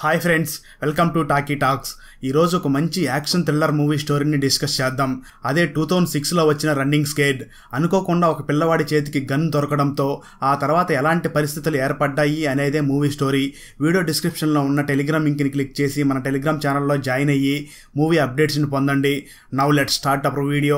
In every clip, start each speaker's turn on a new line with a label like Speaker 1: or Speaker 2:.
Speaker 1: hi friends welcome to talkie talks ఈరోజు ఒక మంచి యాక్షన్ థ్రిల్లర్ మూవీ స్టోరీని డిస్కస్ చేద్దాం అదే టూ థౌజండ్ సిక్స్లో వచ్చిన రన్నింగ్ స్కేడ్ అనుకోకుండా ఒక పిల్లవాడి చేతికి గన్ దొరకడంతో ఆ తర్వాత ఎలాంటి పరిస్థితులు ఏర్పడ్డాయి అనేదే మూవీ స్టోరీ వీడియో డిస్క్రిప్షన్లో ఉన్న టెలిగ్రామ్ లింక్ని క్లిక్ చేసి మన టెలిగ్రామ్ ఛానల్లో జాయిన్ అయ్యి మూవీ అప్డేట్స్ని పొందండి now let start our video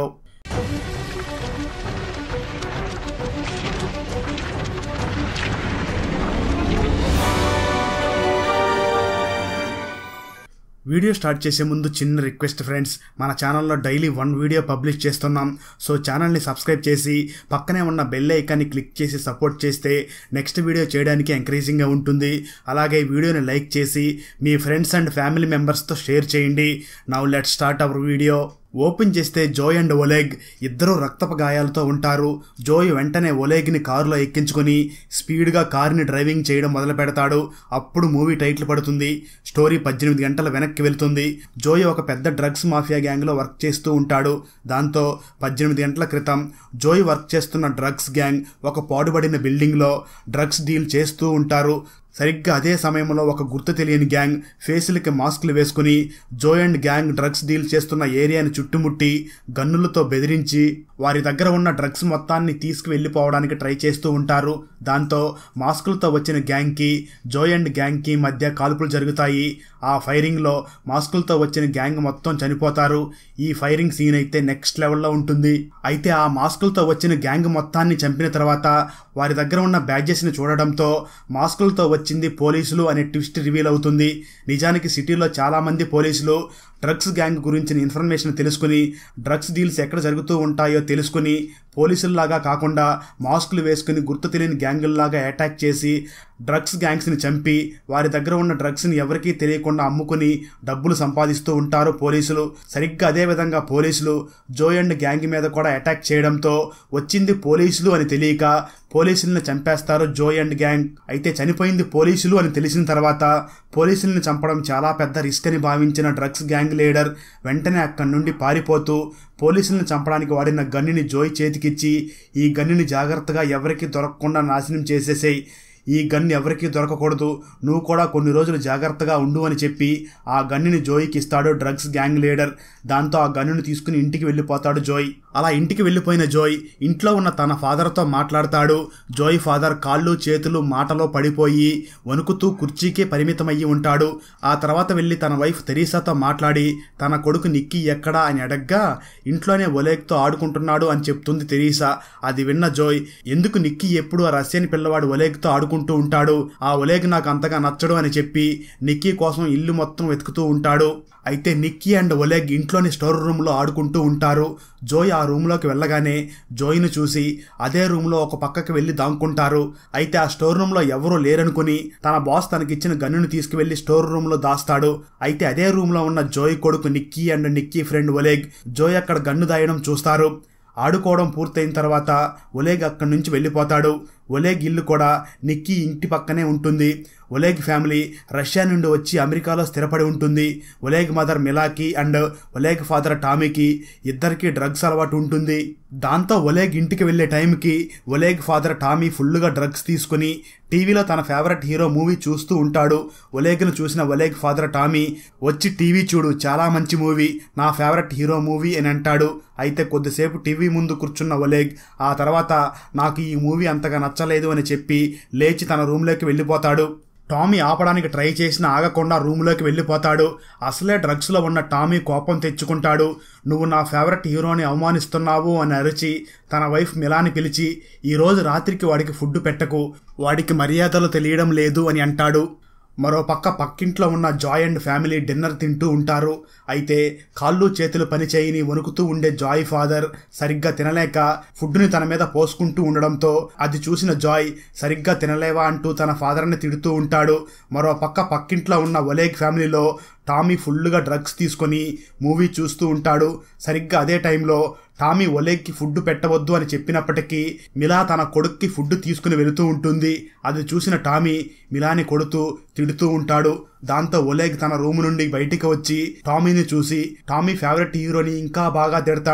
Speaker 1: video start చేసే ముందు చిన్న రిక్వెస్ట్ ఫ్రెండ్స్ మన ఛానల్లో డైలీ వన్ వీడియో పబ్లిష్ చేస్తున్నాం సో ఛానల్ని సబ్స్క్రైబ్ చేసి పక్కనే ఉన్న బెల్ ఐకాన్ని క్లిక్ చేసి సపోర్ట్ చేస్తే నెక్స్ట్ వీడియో చేయడానికి ఎంకరేజింగ్గా ఉంటుంది అలాగే వీడియోని లైక్ చేసి మీ ఫ్రెండ్స్ అండ్ ఫ్యామిలీ మెంబర్స్తో షేర్ చేయండి now let start our video open చేస్తే జోయ్ అండ్ ఒలేగ్ ఇద్దరు రక్తపు గాయాలతో ఉంటారు జోయ్ వెంటనే ఒలేగ్ని కారులో ఎక్కించుకొని స్పీడ్గా కారుని డ్రైవింగ్ చేయడం మొదలు పెడతాడు అప్పుడు మూవీ టైటిల్ పడుతుంది స్టోరీ పద్దెనిమిది గంటల వెనక్కి వెళ్తుంది జోయ్ ఒక పెద్ద డ్రగ్స్ మాఫియా గ్యాంగ్లో వర్క్ చేస్తూ ఉంటాడు దాంతో పద్దెనిమిది గంటల క్రితం జోయ్ వర్క్ చేస్తున్న డ్రగ్స్ గ్యాంగ్ ఒక పాడుబడిన బిల్డింగ్లో డ్రగ్స్ డీల్ చేస్తూ ఉంటారు సరిగ్గా అదే సమయంలో ఒక గుర్తు తెలియని గ్యాంగ్ ఫేసులకి మాస్కులు వేసుకుని Joey and gang drugs deal చేస్తున్న ఏరియాని చుట్టుముట్టి గన్నులతో బెదిరించి వారి దగ్గర ఉన్న డ్రగ్స్ మొత్తాన్ని తీసుకువెళ్ళిపోవడానికి ట్రై చేస్తూ ఉంటారు దాంతో మాస్కులతో వచ్చిన గ్యాంగ్కి జోయ్ అండ్ గ్యాంగ్కి మధ్య కాల్పులు జరుగుతాయి ఆ ఫైరింగ్లో మాస్కులతో వచ్చిన గ్యాంగ్ మొత్తం చనిపోతారు ఈ ఫైరింగ్ సీన్ అయితే నెక్స్ట్ లెవెల్లో ఉంటుంది అయితే ఆ మాస్కులతో వచ్చిన గ్యాంగ్ మొత్తాన్ని చంపిన తర్వాత వారి దగ్గర ఉన్న బ్యాడ్జెస్ని చూడడంతో మాస్కులతో వచ్చింది పోలీసులు అనే ట్విస్ట్ రివీల్ అవుతుంది నిజానికి సిటీలో చాలామంది పోలీసులు డ్రగ్స్ గ్యాంగ్ గురించిన ఇన్ఫర్మేషన్ తెలుసుకుని డ్రగ్స్ డీల్స్ ఎక్కడ జరుగుతూ ఉంటాయో తెలుసుకుని పోలీసుల్లాగా కాకుండా మాస్కులు వేసుకుని గుర్తు తెలియని గ్యాంగుల్లాగా అటాక్ చేసి డ్రగ్స్ గ్యాంగ్స్ని చంపి వారి దగ్గర ఉన్న డ్రగ్స్ని ఎవరికీ తెలియకుండా అమ్ముకుని డబ్బులు సంపాదిస్తూ ఉంటారు పోలీసులు సరిగ్గా అదే విధంగా పోలీసులు జోయ్ అండ్ గ్యాంగ్ మీద కూడా అటాక్ చేయడంతో వచ్చింది పోలీసులు అని తెలియక పోలీసుల్ని చంపేస్తారు జోయ్ అండ్ గ్యాంగ్ అయితే చనిపోయింది పోలీసులు అని తెలిసిన తర్వాత పోలీసుల్ని చంపడం చాలా పెద్ద రిస్క్ అని భావించిన డ్రగ్స్ గ్యాంగ్ లీడర్ వెంటనే అక్కడి నుండి పారిపోతూ పోలీసులను చంపడానికి వాడిన గన్నుని జోయ్ చేతికిచ్చి ఈ గన్నుని జాగ్రత్తగా ఎవరికి దొరకకుండా నాశనం చేసేసాయి ఈ గన్ ఎవరికీ దొరకకూడదు నువ్వు కూడా కొన్ని రోజులు జాగ్రత్తగా ఉండు అని చెప్పి ఆ గన్నుని జోయికి ఇస్తాడు డ్రగ్స్ గ్యాంగ్ లీడర్ దాంతో ఆ గన్నుని తీసుకుని ఇంటికి వెళ్ళిపోతాడు జోయ్ అలా ఇంటికి వెళ్ళిపోయిన జోయ్ ఇంట్లో ఉన్న తన ఫాదర్తో మాట్లాడతాడు జోయ్ ఫాదర్ కాళ్ళు చేతులు మాటలో పడిపోయి వణుకుతూ కుర్చీకే పరిమితమయ్యి ఉంటాడు ఆ తర్వాత వెళ్ళి తన వైఫ్ తెరీసాతో మాట్లాడి తన కొడుకు నిక్కి ఎక్కడా అని అడగ్గా ఇంట్లోనే ఒలేగ్తో ఆడుకుంటున్నాడు అని చెప్తుంది తెరీసా అది విన్న జోయ్ ఎందుకు నిక్కి ఎప్పుడు ఆ రష్యన్ పిల్లవాడు ఒలేగ్తో ఆడుకుంటూ ఉంటాడు ఆ ఒలేగ్ నాకు అంతగా నచ్చడు అని చెప్పి నిక్కీ కోసం ఇల్లు మొత్తం వెతుకుతూ ఉంటాడు అయితే నిక్కీ అండ్ ఒలేగ్ ఇంట్లోని స్టోర్ రూమ్లో ఆడుకుంటూ ఉంటారు జోయ్ ఆ రూమ్లోకి వెళ్ళగానే జోయ్ను చూసి అదే రూమ్లో ఒక పక్కకి వెళ్ళి దాంకుంటారు అయితే ఆ స్టోర్ రూమ్లో ఎవరూ లేరనుకుని తన బాస్ తనకిచ్చిన గన్నుని తీసుకువెళ్లి స్టోర్ రూమ్లో దాస్తాడు అయితే అదే రూమ్లో ఉన్న జోయ్ కొడుకు Nicky and Nicky friend Oleg Joey అక్కడ గన్ను దాయడం చూస్తారు ఆడుకోవడం పూర్తయిన తర్వాత ఒలేగ్ అక్కడి నుంచి వెళ్ళిపోతాడు ఒలేగ్ ఇల్లు కూడా నిక్కీ ఇంటి పక్కనే ఉంటుంది ఒలేగ్ ఫ్యామిలీ రష్యా నుండి వచ్చి అమెరికాలో స్థిరపడి ఉంటుంది ఒలేగ్ మదర్ మిలాకి అండ్ ఒలేగ్ ఫాదర్ టామీకి ఇద్దరికి డ్రగ్స్ అలవాటు ఉంటుంది దాంతో ఒలేగ్ ఇంటికి వెళ్ళే టైంకి ఒలేగ్ ఫాదర్ టామీ ఫుల్గా డ్రగ్స్ తీసుకుని టీవీలో తన ఫేవరెట్ హీరో మూవీ చూస్తూ ఉంటాడు ఒలేగ్ను చూసిన ఒలేగ్ ఫాదర్ టామీ వచ్చి టీవీ చూడు చాలా మంచి మూవీ నా ఫేవరెట్ హీరో మూవీ అని అంటాడు అయితే కొద్దిసేపు టీవీ ముందు కూర్చున్న ఒలేగ్ ఆ తర్వాత నాకు ఈ మూవీ అంతగా నచ్చలేదు అని చెప్పి లేచి తన రూమ్లోకి వెళ్ళిపోతాడు టామీ ఆపడానికి ట్రై చేసిన ఆగకుండా రూమ్లోకి వెళ్ళిపోతాడు అసలే డ్రగ్స్లో ఉన్న టామీ కోపం తెచ్చుకుంటాడు నువ్వు నా ఫేవరెట్ హీరోని అవమానిస్తున్నావు అని అరిచి తన వైఫ్ మిలాని పిలిచి ఈరోజు రాత్రికి వాడికి ఫుడ్ పెట్టకు వాడికి మర్యాదలు తెలియడం లేదు అని అంటాడు మరో పక్క పక్కింట్లో ఉన్న జాయ్ అండ్ ఫ్యామిలీ డిన్నర్ తింటూ ఉంటారు అయితే కాళ్ళు చేతులు పని చేయని వణుకుతూ ఉండే జాయ్ ఫాదర్ సరిగ్గా తినలేక ఫుడ్ని తన మీద పోసుకుంటూ ఉండడంతో అది చూసిన జాయ్ సరిగ్గా తినలేవా అంటూ తన ఫాదర్ని తిడుతూ ఉంటాడు మరో పక్క పక్కింట్లో ఉన్న ఒలేగ్ ఫ్యామిలీలో టామీ ఫుల్గా డ్రగ్స్ తీసుకొని మూవీ చూస్తూ ఉంటాడు సరిగ్గా అదే టైంలో టామీ ఒలేగ్కి ఫుడ్ పెట్టవద్దు అని చెప్పినప్పటికీ మిలా తన కొడుక్కి ఫుడ్ తీసుకుని వెళుతూ ఉంటుంది అది చూసిన టామీ మిలాని కొడుతూ తిడుతూ ఉంటాడు దాంతో ఒలేగ్ తన రూము నుండి బయటికి వచ్చి టామీని చూసి టామీ ఫేవరెట్ హీరోని ఇంకా బాగా తిడతాడు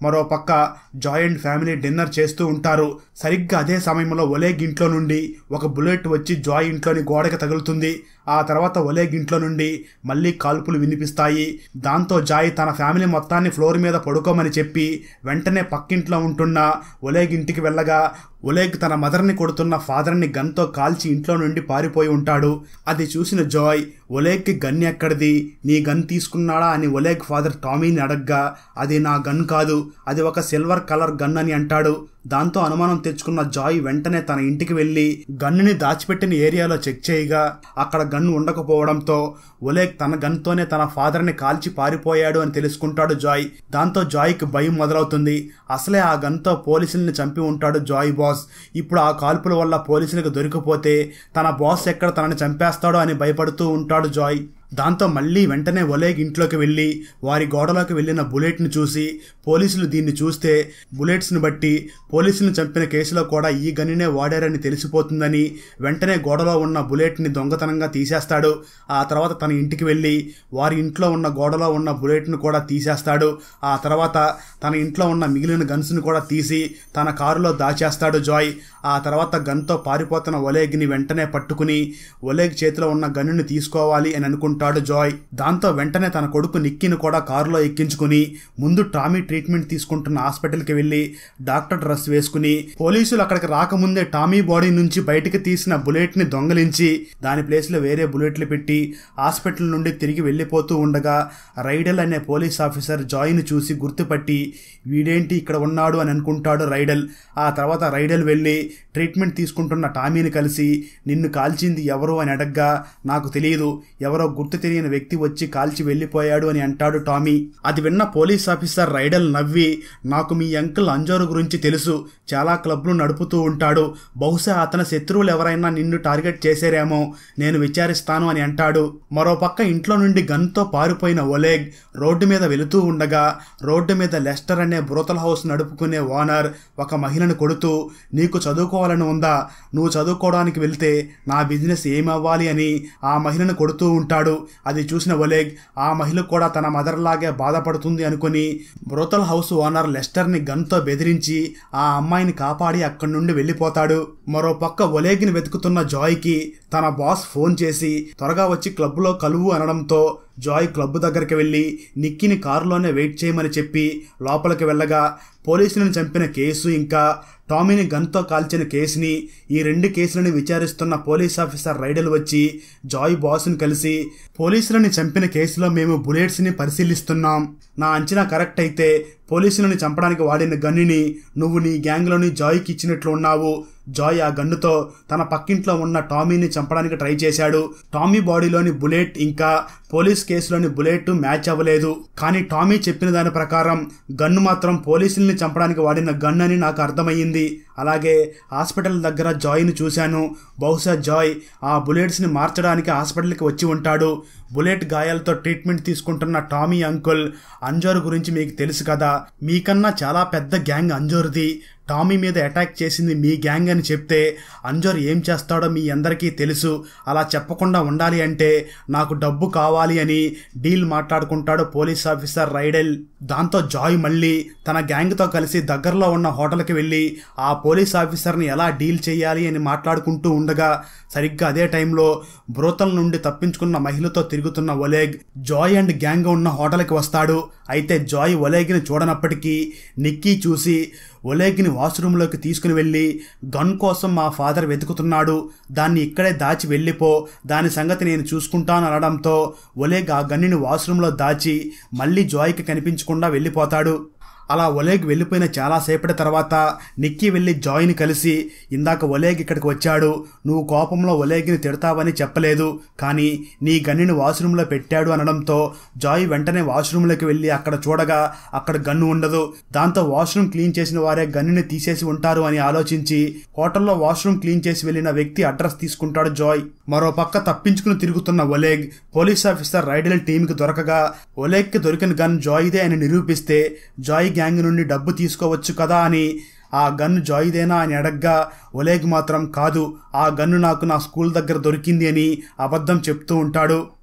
Speaker 1: మరో పక్క జాయ్ అండ్ ఫ్యామిలీ డిన్నర్ చేస్తూ ఉంటారు సరిగ్గా అదే సమయంలో ఒలేగ్ ఇంట్లో నుండి ఒక బుల్లెట్ వచ్చి జాయ్ ఇంట్లోని గోడకి తగులుతుంది ఆ తర్వాత ఒలేగ్ ఇంట్లో నుండి మళ్ళీ కాల్పులు వినిపిస్తాయి దాంతో జాయ్ తన ఫ్యామిలీ మొత్తాన్ని ఫ్లోర్ మీద పడుకోమని చెప్పి వెంటనే పక్కింట్లో ఉంటున్న ఒలేగ్ ఇంటికి వెళ్ళగా ఒలేగ్ తన మదర్ని కొడుతున్న ఫాదర్ని గన్తో కాల్చి ఇంట్లో నుండి పారిపోయి ఉంటాడు అది చూసిన జాయ్ ఒలేగ్కి గన్ ఎక్కడిది నీ గన్ తీసుకున్నాడా అని ఒలేగ్ ఫాదర్ టామీని అడగ్గా అది నా గన్ కాదు అది ఒక సిల్వర్ కలర్ గన్ అని అంటాడు దాంతో అనుమానం తెచ్చుకున్న జాయ్ వెంటనే తన ఇంటికి వెళ్ళి గన్నుని దాచిపెట్టిన ఏరియాలో చెక్ చేయగా అక్కడ గన్ ఉండకపోవడంతో ఒలేగ్ తన గన్తోనే తన ఫాదర్ని కాల్చి పారిపోయాడు అని తెలుసుకుంటాడు జాయ్ దాంతో జాయ్కి భయం మొదలవుతుంది అసలే ఆ గన్తో పోలీసుల్ని చంపి ఉంటాడు జాయ్ బాస్ ఇప్పుడు ఆ కాల్పుల వల్ల పోలీసులకు దొరికిపోతే తన బాస్ ఎక్కడ తనని చంపేస్తాడో అని భయపడుతూ ఉంటాడు జాయ్ దాంతో మళ్ళీ వెంటనే ఒలేగ్ ఇంట్లోకి వెళ్ళి వారి గోడలోకి వెళ్ళిన బుల్లెట్ని చూసి పోలీసులు దీన్ని చూస్తే బుల్లెట్స్ని బట్టి పోలీసులను చంపిన కేసులో కూడా ఈ గనినే వాడారని తెలిసిపోతుందని వెంటనే గోడలో ఉన్న బుల్లెట్ని దొంగతనంగా తీసేస్తాడు ఆ తర్వాత తన ఇంటికి వెళ్ళి వారి ఇంట్లో ఉన్న గోడలో ఉన్న బుల్లెట్ను కూడా తీసేస్తాడు ఆ తర్వాత తన ఇంట్లో ఉన్న మిగిలిన గన్స్ని కూడా తీసి తన కారులో దాచేస్తాడు జాయ్ ఆ తర్వాత గన్తో పారిపోతున్న ఒలేగ్ని వెంటనే పట్టుకుని ఒలేగ్ చేతిలో ఉన్న గన్నుని తీసుకోవాలి అని అనుకుంటాడు జాయ్ దాంతో వెంటనే తన కొడుకు నిక్కిని కూడా కారులో ఎక్కించుకుని ముందు టామీ ట్రీట్మెంట్ తీసుకుంటున్న హాస్పిటల్కి వెళ్ళి డాక్టర్ డ్రెస్ వేసుకుని పోలీసులు అక్కడికి రాకముందే టామీ బాడీ నుంచి బయటికి తీసిన బుల్లెట్ని దొంగలించి దాని ప్లేస్లో వేరే బుల్లెట్లు పెట్టి హాస్పిటల్ నుండి తిరిగి వెళ్ళిపోతూ ఉండగా రైడల్ అనే పోలీస్ ఆఫీసర్ జాయ్ని చూసి గుర్తుపట్టి వీడేంటి ఇక్కడ ఉన్నాడు అని అనుకుంటాడు రైడల్ ఆ తర్వాత రైడల్ వెళ్ళి ట్రీట్మెంట్ తీసుకుంటున్న టామీని కలిసి నిన్ను కాల్చింది ఎవరు అని అడగ్గా నాకు తెలియదు ఎవరో గుర్తు తెలియని వ్యక్తి వచ్చి కాల్చి వెళ్ళిపోయాడు అని అంటాడు టామీ అది విన్న పోలీస్ ఆఫీసర్ రైడల్ నవ్వి నాకు మీ అంకుల్ అంజోరు గురించి తెలుసు చాలా క్లబ్లు నడుపుతూ ఉంటాడు బహుశా అతని శత్రువులు ఎవరైనా నిన్ను టార్గెట్ చేశారేమో నేను విచారిస్తాను అని అంటాడు మరోపక్క ఇంట్లో నుండి గన్తో పారిపోయిన ఒలేగ్ రోడ్డు మీద వెళుతూ ఉండగా రోడ్డు మీద లెస్టర్ అనే బ్రోతల్ హౌస్ నడుపుకునే ఓనర్ ఒక మహిళను కొడుతూ నీకు చదువుకోవాలని ఉందా నువ్వు చదువుకోవడానికి వెళ్తే నా బిజినెస్ ఏమవ్వాలి అని ఆ మహిళను కొడుతూ ఉంటాడు అది చూసిన ఒలేగ్ ఆ మహిళ కూడా తన మదర్ లాగే బాధపడుతుంది అనుకుని బ్రోతల్ హౌస్ ఓనర్ లెస్టర్ని గన్తో బెదిరించి ఆ అమ్మాయిని కాపాడి అక్కడి నుండి వెళ్ళిపోతాడు మరో పక్క ఒలేగ్ని వెతుకుతున్న జాయ్కి తన బాస్ ఫోన్ చేసి త్వరగా వచ్చి క్లబ్లో కలువు అనడంతో జాయ్ క్లబ్ దగ్గరికి వెళ్ళి నిక్కిని కారులోనే వెయిట్ చేయమని చెప్పి లోపలికి వెళ్ళగా పోలీసులను చంపిన కేసు ఇంకా టామీని గన్తో కాల్చిన కేసుని ఈ రెండు కేసులను విచారిస్తున్న పోలీస్ ఆఫీసర్ రైడల్ వచ్చి జాయ్ బాస్ని కలిసి పోలీసులని చంపిన కేసులో మేము బుల్లెట్స్ని పరిశీలిస్తున్నాం నా అంచనా కరెక్ట్ అయితే పోలీసులను చంపడానికి వాడిన గన్నుని నువ్వు నీ గ్యాంగ్లోని జాయ్కి ఇచ్చినట్లు ఉన్నావు జాయ్ ఆ గన్నుతో తన పక్కింట్లో ఉన్న టామీని చంపడానికి ట్రై చేశాడు టామీ బాడీలోని బుల్లెట్ ఇంకా పోలీస్ కేసులోని బుల్లెట్ మ్యాచ్ అవ్వలేదు కానీ టామీ చెప్పిన దాని ప్రకారం గన్ను మాత్రం పోలీసుల్ని చంపడానికి వాడిన గన్ అని నాకు అర్థమయ్యింది అలాగే హాస్పిటల్ దగ్గర జాయ్ని చూశాను బహుశా జాయ్ ఆ బుల్లెట్స్ని మార్చడానికి హాస్పిటల్కి వచ్చి ఉంటాడు బుల్లెట్ గాయాలతో ట్రీట్మెంట్ తీసుకుంటున్న టామీ అంకుల్ అంజోర్ గురించి మీకు తెలుసు కదా మీకన్నా చాలా పెద్ద గ్యాంగ్ అంజోర్ది టామీ మీద అటాక్ చేసింది మీ గ్యాంగ్ అని చెప్తే అంజోర్ ఏం చేస్తాడో మీ అందరికీ తెలుసు అలా చెప్పకుండా ఉండాలి అంటే నాకు డబ్బు కావాలి అని డీల్ మాట్లాడుకుంటాడు పోలీస్ ఆఫీసర్ రైడెల్ దాంతో జాయ్ మళ్ళీ తన గ్యాంగ్తో కలిసి దగ్గరలో ఉన్న హోటల్కి వెళ్ళి ఆ పోలీస్ ఆఫీసర్ని ఎలా డీల్ చేయాలి అని మాట్లాడుకుంటూ ఉండగా సరిగ్గా అదే టైంలో బ్రోతల్ నుండి తప్పించుకున్న మహిళతో తిరుగుతున్న ఒలేగ్ జాయ్ అండ్ గ్యాంగ్ ఉన్న హోటల్కి వస్తాడు అయితే జాయ్ ఒలేగ్ని చూడనప్పటికీ నిక్కీ చూసి ఒలేగ్ని వాష్రూమ్లోకి తీసుకుని వెళ్ళి గన్ కోసం మా ఫాదర్ వెతుకుతున్నాడు దాన్ని ఇక్కడే దాచి వెళ్ళిపో దాని సంగతి నేను చూసుకుంటాను అనడంతో ఒలేగ్ ఆ గన్నిని వాష్రూమ్లో దాచి మళ్ళీ జాయ్కి కనిపించకుండా వెళ్ళిపోతాడు అలా ఒలేగ్ వెళ్ళిపోయిన చాలాసేపటి తర్వాత నిక్కీ వెళ్ళి జాయ్ని కలిసి ఇందాక ఒలేగ్ ఇక్కడికి వచ్చాడు నువ్వు కోపంలో ఒలేగ్ని తిడతావని చెప్పలేదు కానీ నీ గన్నుని వాష్రూమ్లో పెట్టాడు అనడంతో జాయ్ వెంటనే వాష్రూమ్లోకి వెళ్ళి అక్కడ చూడగా అక్కడ గన్ను ఉండదు దాంతో వాష్రూమ్ క్లీన్ చేసిన వారే గన్నుని తీసేసి ఉంటారు అని ఆలోచించి హోటల్లో వాష్రూమ్ క్లీన్ చేసి వెళ్ళిన వ్యక్తి అడ్రస్ తీసుకుంటాడు జాయ్ మరో పక్క తప్పించుకుని తిరుగుతున్న ఒలేగ్ పోలీస్ ఆఫీసర్ రైడల్ టీంకి దొరకగా ఒలేగ్కి దొరికిన గన్ జాయ్దే అని నిరూపిస్తే జాయ్ గ్యాంగ్ నుండి డబ్బు తీసుకోవచ్చు కదా అని ఆ గన్ను జాయిదేనా అని అడగ్గా ఒలేగ్ మాత్రం కాదు ఆ గన్ను నాకు నా స్కూల్ దగ్గర దొరికింది అని అబద్ధం చెప్తూ ఉంటాడు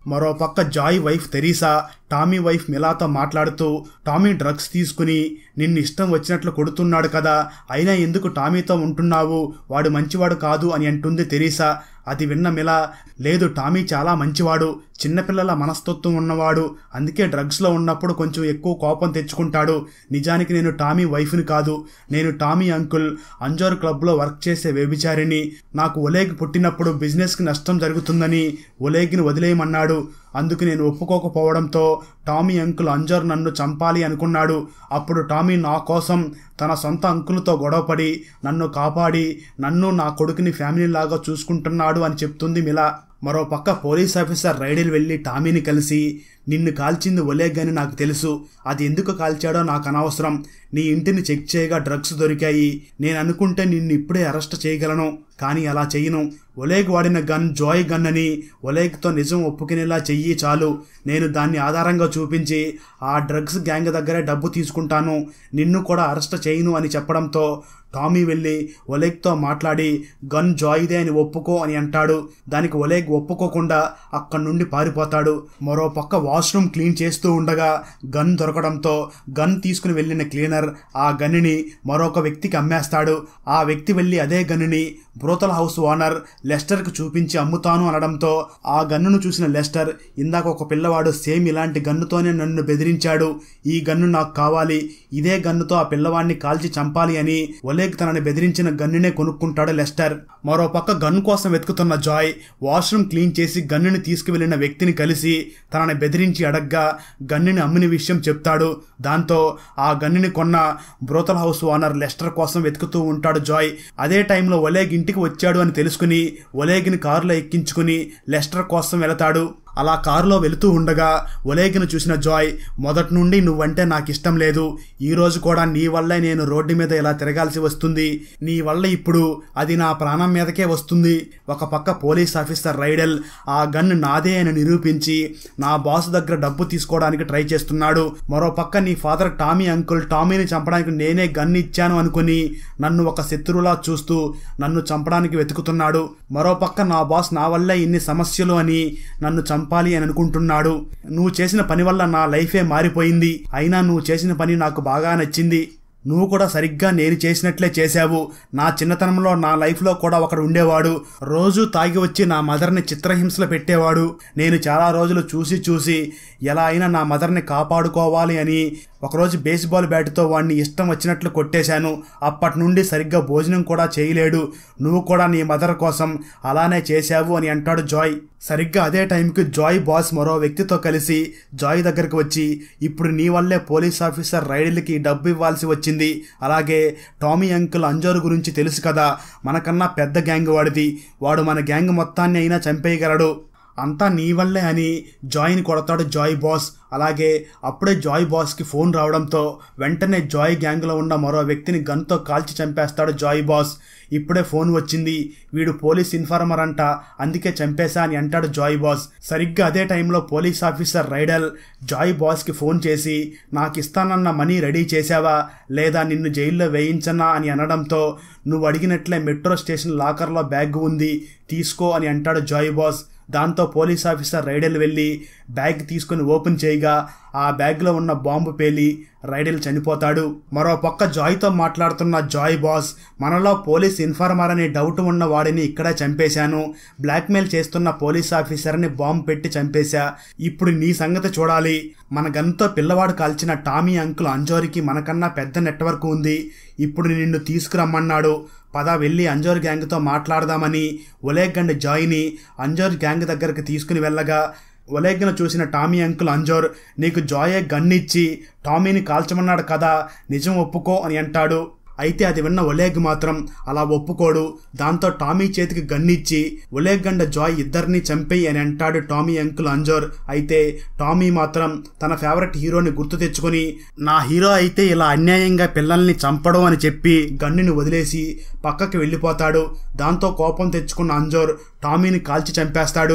Speaker 1: మరోపక్క Joey wife Teresa Tommy wife మిలాతో మాట్లాడుతూ టామీ డ్రగ్స్ తీసుకుని నిన్ను ఇష్టం వచ్చినట్లు కొడుతున్నాడు కదా అయినా ఎందుకు టామీతో ఉంటున్నావు వాడు మంచివాడు కాదు అని అంటుంది తెరీసా అది విన్న మిలా లేదు టామీ చాలా మంచివాడు చిన్నపిల్లల మనస్తత్వం ఉన్నవాడు అందుకే డ్రగ్స్లో ఉన్నప్పుడు కొంచెం ఎక్కువ కోపం తెచ్చుకుంటాడు నిజానికి నేను టామీ వైఫ్ని కాదు నేను టామీ అంకుల్ అంజోర్ క్లబ్లో వర్క్ చేసే వ్యభిచారిని నాకు ఒలేగ్ పుట్టినప్పుడు బిజినెస్కి నష్టం జరుగుతుందని ఒలేగ్ని వదిలేయమన్నాడు అందుకు నేను ఒప్పుకోకపోవడంతో టామీ అంకుల్ అంజర్ నన్ను చంపాలి అనుకున్నాడు అప్పుడు టామీ నా కోసం తన సొంత అంకులతో గొడవపడి నన్ను కాపాడి నన్ను నా కొడుకుని ఫ్యామిలీలాగా చూసుకుంటున్నాడు అని చెప్తుంది మిలా మరో పక్క పోలీస్ ఆఫీసర్ రైడీలు వెళ్ళి టామీని కలిసి నిన్ను కాల్చింది ఒలేగ్ అని నాకు తెలుసు అది ఎందుకు కాల్చాడో నాకు అనవసరం నీ ఇంటిని చెక్ చేయగా డ్రగ్స్ దొరికాయి నేను అనుకుంటే నిన్ను ఇప్పుడే అరెస్ట్ చేయగలను కానీ అలా చెయ్యను ఒలేగ్ వాడిన గన్ జాయ్ గన్ అని ఒలేగ్తో నిజం ఒప్పుకునేలా చెయ్యి చాలు నేను దాన్ని ఆధారంగా చూపించి ఆ డ్రగ్స్ గ్యాంగ్ దగ్గరే డబ్బు తీసుకుంటాను నిన్ను కూడా అరెస్ట్ చేయను అని చెప్పడంతో టామీ వెళ్ళి ఒలేగ్తో మాట్లాడి గన్ జాయిదే అని ఒప్పుకో అని అంటాడు దానికి ఒలేగ్ ఒప్పుకోకుండా అక్కడి నుండి పారిపోతాడు మరో పక్క వాష్రూమ్ క్లీన్ చేస్తూ ఉండగా గన్ దొరకడంతో గన్ తీసుకుని వెళ్ళిన క్లీనర్ ఆ గన్నిని మరొక వ్యక్తికి అమ్మేస్తాడు ఆ వ్యక్తి వెళ్ళి అదే గన్నుని బ్రోతల్ హౌస్ ఓనర్ లెస్టర్కి చూపించి అమ్ముతాను అనడంతో ఆ గన్నును చూసిన లెస్టర్ ఇందాక ఒక పిల్లవాడు సేమ్ ఇలాంటి గన్నుతోనే నన్ను బెదిరించాడు ఈ గన్ను నాకు కావాలి ఇదే గన్నుతో ఆ పిల్లవాడిని కాల్చి చంపాలి అని ఒలేగ్ తనని బెదిరించిన గన్నునే కొనుక్కుంటాడు లెస్టర్ మరోపక్క గన్ కోసం వెతుకుతున్న జాయ్ వాష్రూమ్ క్లీన్ చేసి గన్నుని తీసుకువెళ్లిన వ్యక్తిని కలిసి తనని బెదిరించి అడగ్గా గన్నుని అమ్మిన విషయం చెప్తాడు దాంతో ఆ గన్నుని కొన్న బ్రోతల్ హౌస్ ఓనర్ లెస్టర్ కోసం వెతుకుతూ ఉంటాడు జాయ్ అదే టైంలో ఒలేగ్ ఇంటికి వచ్చాడు అని తెలుసుకుని ఒలేగ్ని కారులో ఎక్కించుకుని లెస్టర్ కోసం వెళతాడు అలా కారులో వెళుతూ ఉండగా ఒలేగిను చూసిన జాయ్ మొదటి నుండి నువ్వంటే నాకు ఇష్టం లేదు ఈ రోజు కూడా నీ వల్లే నేను రోడ్డు మీద ఇలా తిరగాల్సి వస్తుంది నీ వల్ల ఇప్పుడు అది నా ప్రాణం మీదకే వస్తుంది ఒక పక్క పోలీస్ ఆఫీసర్ రైడల్ ఆ గన్ నాదే అని నిరూపించి నా బాస్ దగ్గర డబ్బు తీసుకోవడానికి ట్రై చేస్తున్నాడు మరో పక్క నీ ఫాదర్ టామీ అంకుల్ టామీని చంపడానికి నేనే గన్ ఇచ్చాను అనుకుని నన్ను ఒక శత్రువులా చూస్తూ నన్ను చంపడానికి వెతుకుతున్నాడు మరో పక్క నా బాస్ నా వల్లే ఇన్ని సమస్యలు అని నన్ను చంపాలి అని అనుకుంటున్నాడు నువ్వు చేసిన పని వల్ల నా లైఫే మారిపోయింది అయినా నువ్వు చేసిన పని నాకు బాగా నచ్చింది నువ్వు కూడా సరిగ్గా నేను చేసినట్లే చేశావు నా చిన్నతనంలో నా లైఫ్లో కూడా ఒకడు ఉండేవాడు రోజు తాగి వచ్చి నా మదర్ని చిత్రహింసలు పెట్టేవాడు నేను చాలా రోజులు చూసి చూసి ఎలా అయినా నా మదర్ని కాపాడుకోవాలి అని ఒకరోజు బేస్బాల్ బ్యాట్తో వాడిని ఇష్టం వచ్చినట్లు కొట్టేశాను అప్పటి నుండి సరిగ్గా భోజనం కూడా చేయలేడు నువ్వు కూడా నీ మదర్ కోసం అలానే చేశావు అని అంటాడు జాయ్ సరిగ్గా అదే టైంకి జాయ్ బాస్ మరో వ్యక్తితో కలిసి జాయ్ దగ్గరకు వచ్చి ఇప్పుడు నీ వల్లే పోలీస్ ఆఫీసర్ రైడర్లకి డబ్బు ఇవ్వాల్సి వచ్చింది అలాగే టామీ అంకుల్ అంజోరు గురించి తెలుసు కదా మనకన్నా పెద్ద గ్యాంగ్ వాడిది వాడు మన గ్యాంగ్ మొత్తాన్ని అయినా చంపేయగలడు అంతా నీ వల్లే అని జాయ్ని కొడతాడు జాయ్ బాస్ అలాగే అప్పుడే జాయ్ బాస్కి ఫోన్ రావడంతో వెంటనే జాయ్ గ్యాంగ్లో ఉన్న మరో వ్యక్తిని గన్తో కాల్చి చంపేస్తాడు జాయ్ బాస్ ఇప్పుడే ఫోన్ వచ్చింది వీడు పోలీస్ ఇన్ఫార్మర్ అంట అందుకే చంపేశా అని అంటాడు జాయ్ బాస్ సరిగ్గా అదే టైంలో పోలీస్ ఆఫీసర్ రైడల్ జాయ్ బాస్కి ఫోన్ చేసి నాకు ఇస్తానన్న మనీ రెడీ చేశావా లేదా నిన్ను జైల్లో వేయించనా అని అనడంతో నువ్వు అడిగినట్లే మెట్రో స్టేషన్ లాకర్లో బ్యాగ్ ఉంది తీసుకో అని అంటాడు జాయ్ బాస్ దాంతో పోలీస్ ఆఫీసర్ రైడల్ వెళ్ళి బ్యాగ్ తీసుకుని ఓపెన్ చేయగా ఆ బ్యాగ్లో ఉన్న బాంబు పేలి రైడల్ చనిపోతాడు మరో పక్క జాయ్తో మాట్లాడుతున్న జాయ్ బాస్ మనలో పోలీస్ ఇన్ఫార్మర్ అనే డౌట్ ఉన్న వాడిని ఇక్కడే చంపేశాను బ్లాక్మెయిల్ చేస్తున్న పోలీస్ ఆఫీసర్ని బాంబు పెట్టి చంపేశా ఇప్పుడు నీ సంగతి చూడాలి మన గన్తో పిల్లవాడు కాల్చిన టామీ అంకుల్ అంజోరికి మనకన్నా పెద్ద నెట్వర్క్ ఉంది ఇప్పుడు నిన్ను తీసుకురమ్మన్నాడు పద వెళ్ళి అంజోర్ గ్యాంగ్తో మాట్లాడదామని ఒలేగ్ అండ్ జాయ్ని అంజోర్ గ్యాంగ్ దగ్గరికి తీసుకుని వెళ్ళగా ఒలేగ్ను చూసిన టామీ అంకుల్ అంజోర్ నీకు జాయే గన్నిచ్చి టామీని కాల్చమన్నాడు కదా నిజం ఒప్పుకో అని అంటాడు అయితే అది విన్న ఒలేగ్ మాత్రం అలా ఒప్పుకోడు దాంతో టామీ చేతికి గన్నిచ్చి ఒలేగ్ అండ్ జాయ్ ఇద్దరిని చంపేయి అని అంటాడు టామీ అంకుల్ అంజోర్ అయితే టామీ మాత్రం తన ఫేవరెట్ హీరోని గుర్తు తెచ్చుకొని నా హీరో అయితే ఇలా అన్యాయంగా పిల్లల్ని చంపడం అని చెప్పి గన్నుని వదిలేసి పక్కకి వెళ్ళిపోతాడు దాంతో కోపం తెచ్చుకున్న అంజోర్ టామీని కాల్చి చంపేస్తాడు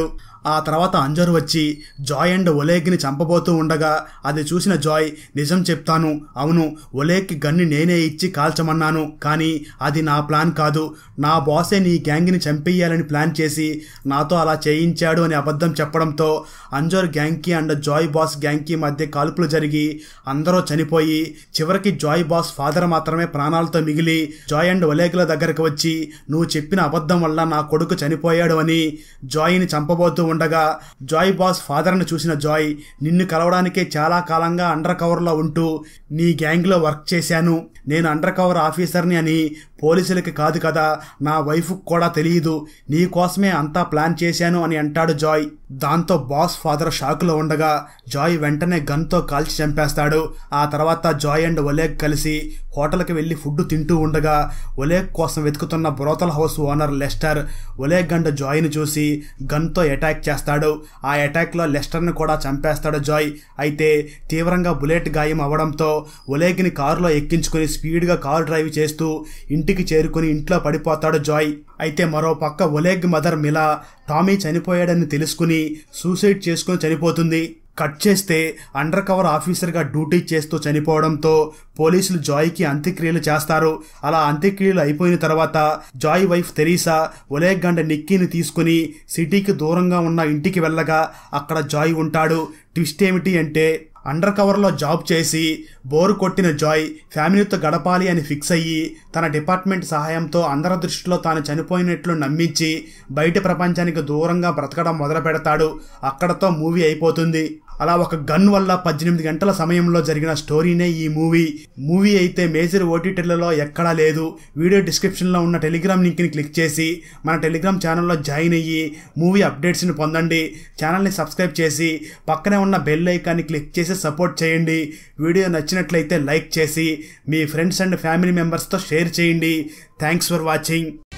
Speaker 1: ఆ తర్వాత అంజర్ వచ్చి జాయ్ అండ్ ఒలేగ్ని చంపబోతూ ఉండగా అది చూసిన జాయ్ నిజం చెప్తాను అవును ఒలేగ్కి గన్ని నేనే ఇచ్చి కాల్చమన్నాను కానీ అది నా ప్లాన్ కాదు నా బాసే నీ గ్యాంగ్ని చంపేయాలని ప్లాన్ చేసి నాతో అలా చేయించాడు అని అబద్ధం చెప్పడంతో అంజోర్ గ్యాంగ్కి అండ్ జాయ్ బాస్ గ్యాంగ్కి మధ్య కాల్పులు జరిగి అందరూ చనిపోయి చివరికి జాయ్ బాస్ ఫాదర్ మాత్రమే ప్రాణాలతో మిగిలి జాయ్ అండ్ ఒలేగ్ల దగ్గరకు వచ్చి నువ్వు చెప్పిన అబద్ధం వల్ల నా కొడుకు చనిపోయాడు అని జాయ్ని చంపబోతూ ఉండగా జాయ్ బాస్ ఫాదర్ని చూసిన జాయ్ నిన్ను కలవడానికే చాలా కాలంగా అండర్ కవర్లో ఉంటూ నీ గ్యాంగ్లో వర్క్ చేశాను నేను అండర్ కవర్ ఆఫీసర్ని అని పోలీసులకి కాదు కదా నా వైఫ్కి కూడా తెలియదు నీ కోసమే అంతా ప్లాన్ చేశాను అని అంటాడు జాయ్ దాంతో బాస్ ఫాదర్ షాక్లో ఉండగా జాయ్ వెంటనే గన్తో కాల్చి చంపేస్తాడు ఆ తర్వాత జాయ్ అండ్ ఒలేగ్ కలిసి హోటల్కి వెళ్ళి ఫుడ్ తింటూ ఉండగా ఒలేగ్ కోసం వెతుకుతున్న brothel house owner Lester Oleg and జాయ్ని చూసి గన్తో అటాక్ చేస్తాడు ఆ అటాక్లో లెస్టర్ని కూడా చంపేస్తాడు జాయ్ అయితే తీవ్రంగా బుల్లెట్ గాయం అవ్వడంతో ఒలేగ్ని కారులో ఎక్కించుకుని స్పీడ్గా కారు డ్రైవ్ చేస్తూ ఇంటికి చేరుకుని ఇంట్లో పడిపోతాడు జాయ్ అయితే మరో పక్క ఒలేగ్ మదర్ మిలా టామీ చనిపోయాడని తెలుసుకుని సూసైడ్ చేసుకుని చనిపోతుంది కట్ చేస్తే అండర్ కవర్ ఆఫీసర్గా డ్యూటీ చేస్తూ చనిపోవడంతో పోలీసులు జాయ్కి అంత్యక్రియలు చేస్తారు అలా అంత్యక్రియలు అయిపోయిన తర్వాత జాయ్ వైఫ్ తెరీసా ఒలేగ్ గండ నిక్కీని తీసుకుని సిటీకి దూరంగా ఉన్న ఇంటికి వెళ్ళగా అక్కడ జాయ్ ఉంటాడు ట్విస్ట్ ఏమిటి అంటే అండర్ కవర్లో జాబ్ చేసి బోరు కొట్టిన జాయ్ ఫ్యామిలీతో గడపాలి అని ఫిక్స్ అయ్యి తన డిపార్ట్మెంట్ సహాయంతో అందరి దృష్టిలో తాను చనిపోయినట్లు నమ్మించి బయట ప్రపంచానికి దూరంగా బ్రతకడం మొదలు పెడతాడు అక్కడతో మూవీ అయిపోతుంది అలా ఒక గన్ వల్ల పద్దెనిమిది గంటల సమయంలో జరిగిన స్టోరీనే ఈ మూవీ మూవీ అయితే మేజర్ ఓటీటీలలో ఎక్కడా లేదు వీడియో డిస్క్రిప్షన్లో ఉన్న టెలిగ్రామ్ లింక్ని క్లిక్ చేసి మన టెలిగ్రామ్ ఛానల్లో జాయిన్ అయ్యి మూవీ అప్డేట్స్ని పొందండి ఛానల్ని సబ్స్క్రైబ్ చేసి పక్కనే ఉన్న బెల్ ఐకాన్ని క్లిక్ చేసి సపోర్ట్ చేయండి వీడియో నచ్చినట్లయితే లైక్ చేసి మీ ఫ్రెండ్స్ అండ్ ఫ్యామిలీ మెంబర్స్తో షేర్ చేయండి థ్యాంక్స్ ఫర్ వాచింగ్